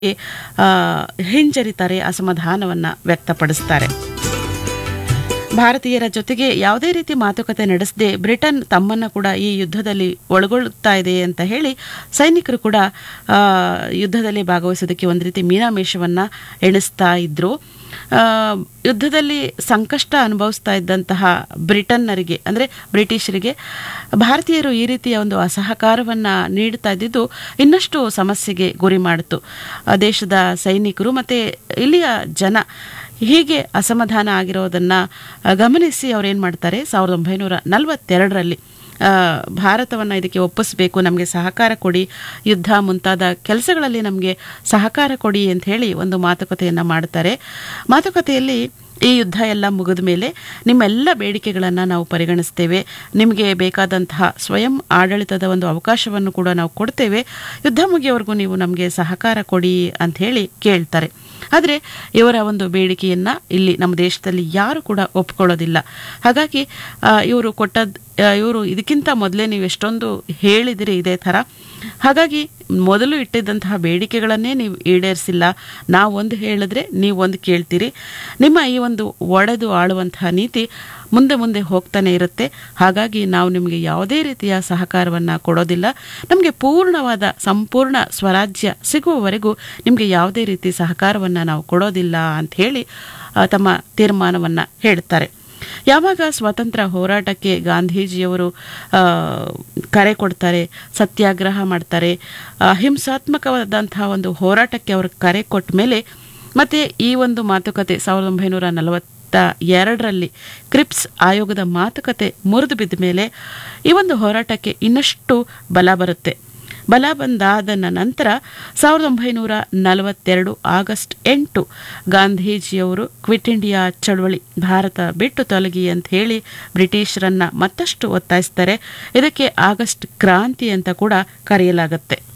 ಆ, ಹಿಂಜರಿತಾರೆ ಅಸಮಾಧಾನವನ್ನು ವ್ಯಕ್ತಪಡಿಸ್ತಾರೆ ಭಾರತೀಯರ ಜೊತೆಗೆ ಯಾವುದೇ ರೀತಿ ಮಾತುಕತೆ ನಡೆಸದೆ ಬ್ರಿಟನ್ ತಮ್ಮನ್ನು ಕೂಡ ಈ ಯುದ್ಧದಲ್ಲಿ ಒಳಗೊಳ್ಳುತ್ತಾ ಇದೆ ಅಂತ ಹೇಳಿ ಸೈನಿಕರು ಕೂಡ ಆ, ಯುದ್ಧದಲ್ಲಿ ಭಾಗವಹಿಸೋದಕ್ಕೆ ಒಂದು ರೀತಿ ಮೀನಾಮೇಷವನ್ನು ಎಣಿಸ್ತಾ ಇದ್ರು ಆ, ಯುದ್ಧದಲ್ಲಿ ಸಂಕಷ್ಟ ಅನುಭವಿಸ್ತಾ ಇದ್ದಂತಹ ಬ್ರಿಟನ್ನರಿಗೆ ಅಂದರೆ ಬ್ರಿಟಿಷರಿಗೆ ಭಾರತೀಯರು ಈ ರೀತಿಯ ಒಂದು ಅಸಹಕಾರವನ್ನು ನೀಡ್ತಾ ಇದ್ದಿದ್ದು ಇನ್ನಷ್ಟು ಸಮಸ್ಯೆಗೆ ಗುರಿ ಮಾಡಿತು ಆ ದೇಶದ ಸೈನಿಕರು ಮತ್ತು ಇಲ್ಲಿಯ ಜನ ಹೀಗೆ ಅಸಮಾಧಾನ ಆಗಿರೋದನ್ನು ಗಮನಿಸಿ ಅವ್ರೇನು ಮಾಡ್ತಾರೆ ಸಾವಿರದ ಒಂಬೈನೂರ ನಲವತ್ತೆರಡರಲ್ಲಿ ಭಾರತವನ್ನು ಇದಕ್ಕೆ ಒಪ್ಪಿಸಬೇಕು ನಮಗೆ ಸಹಕಾರ ಕೊಡಿ ಯುದ್ಧ ಮುಂತಾದ ಕೆಲಸಗಳಲ್ಲಿ ನಮಗೆ ಸಹಕಾರ ಕೊಡಿ ಅಂತ ಹೇಳಿ ಒಂದು ಮಾತುಕತೆಯನ್ನು ಮಾಡ್ತಾರೆ ಮಾತುಕತೆಯಲ್ಲಿ ಈ ಯುದ್ಧ ಎಲ್ಲ ಮುಗಿದ ಮೇಲೆ ನಿಮ್ಮೆಲ್ಲ ಬೇಡಿಕೆಗಳನ್ನು ನಾವು ಪರಿಗಣಿಸ್ತೇವೆ ನಿಮಗೆ ಬೇಕಾದಂತಹ ಸ್ವಯಂ ಆಡಳಿತದ ಒಂದು ಅವಕಾಶವನ್ನು ಕೂಡ ನಾವು ಕೊಡ್ತೇವೆ ಯುದ್ಧ ಮುಗಿಯವರೆಗೂ ನೀವು ನಮಗೆ ಸಹಕಾರ ಕೊಡಿ ಅಂತ ಹೇಳಿ ಕೇಳ್ತಾರೆ ಆದರೆ ಇವರ ಒಂದು ಬೇಡಿಕೆಯನ್ನು ಇಲ್ಲಿ ನಮ್ಮ ದೇಶದಲ್ಲಿ ಯಾರು ಕೂಡ ಒಪ್ಕೊಳ್ಳೋದಿಲ್ಲ ಹಾಗಾಗಿ ಇವರು ಕೊಟ್ಟದ್ದು ಇವರು ಇದಕ್ಕಿಂತ ಮೊದಲೇ ನೀವು ಎಷ್ಟೊಂದು ಹೇಳಿದಿರಿ ಇದೇ ಥರ ಹಾಗಾಗಿ ಮೊದಲು ಇಟ್ಟಿದ್ದಂತಹ ಬೇಡಿಕೆಗಳನ್ನೇ ನೀವು ಈಡೇರಿಸಿಲ್ಲ ನಾವು ಒಂದು ಹೇಳಿದ್ರೆ ನೀವು ಒಂದು ಕೇಳ್ತೀರಿ ನಿಮ್ಮ ಈ ಒಂದು ಒಡೆದು ಆಳುವಂತಹ ನೀತಿ ಮುಂದೆ ಮುಂದೆ ಹೋಗ್ತಾನೆ ಇರುತ್ತೆ ಹಾಗಾಗಿ ನಾವು ನಿಮಗೆ ಯಾವುದೇ ರೀತಿಯ ಸಹಕಾರವನ್ನು ಕೊಡೋದಿಲ್ಲ ನಮಗೆ ಪೂರ್ಣವಾದ ಸಂಪೂರ್ಣ ಸ್ವರಾಜ್ಯ ಸಿಗುವವರೆಗೂ ನಿಮಗೆ ಯಾವುದೇ ರೀತಿ ಸಹಕಾರವನ್ನು ನಾವು ಕೊಡೋದಿಲ್ಲ ಅಂತ ಹೇಳಿ ಆ, ತಮ್ಮ ತೀರ್ಮಾನವನ್ನು ಹೇಳ್ತಾರೆ ಯಾವಾಗ ಸ್ವಾತಂತ್ರ್ಯ ಹೋರಾಟಕ್ಕೆ ಗಾಂಧೀಜಿಯವರು ಆ, ಕರೆ ಕೊಡ್ತಾರೆ ಸತ್ಯಾಗ್ರಹ ಮಾಡ್ತಾರೆ ಅಹಿಂಸಾತ್ಮಕವಾದಂತಹ ಒಂದು ಹೋರಾಟಕ್ಕೆ ಅವರು ಕರೆ ಕೊಟ್ಟ ಮೇಲೆ ಮತ್ತು ಈ ಒಂದು ಮಾತುಕತೆ ಸಾವಿರದ ಒಂಬೈನೂರ ನಲವತ್ತ ಎರಡರಲ್ಲಿ ಕ್ರಿಪ್ಸ್ ಆಯೋಗದ ಮಾತುಕತೆ ಮುರಿದು ಬಿದ್ದ ಮೇಲೆ ಈ ಒಂದು ಹೋರಾಟಕ್ಕೆ ಇನ್ನಷ್ಟು ಬಲ ಬರುತ್ತೆ ಬಲ ಬಂದಾದ ನಂತರ ಸಾವಿರದ ಒಂಬೈನೂರ ನಲವತ್ತೆರಡು ಆಗಸ್ಟ್ ಎಂಟು ಗಾಂಧೀಜಿಯವರು ಕ್ವಿಟ್ ಇಂಡಿಯಾ ಚಳವಳಿ ಭಾರತ ಬಿಟ್ಟು ತೊಲಗಿ ಅಂತ ಹೇಳಿ ಬ್ರಿಟಿಷರನ್ನ ಮತ್ತಷ್ಟು ಒತ್ತಾಯಿಸ್ತಾರೆ ಇದಕ್ಕೆ ಆಗಸ್ಟ್ ಕ್ರಾಂತಿ ಅಂತ ಕೂಡ ಕರೆಯಲಾಗುತ್ತೆ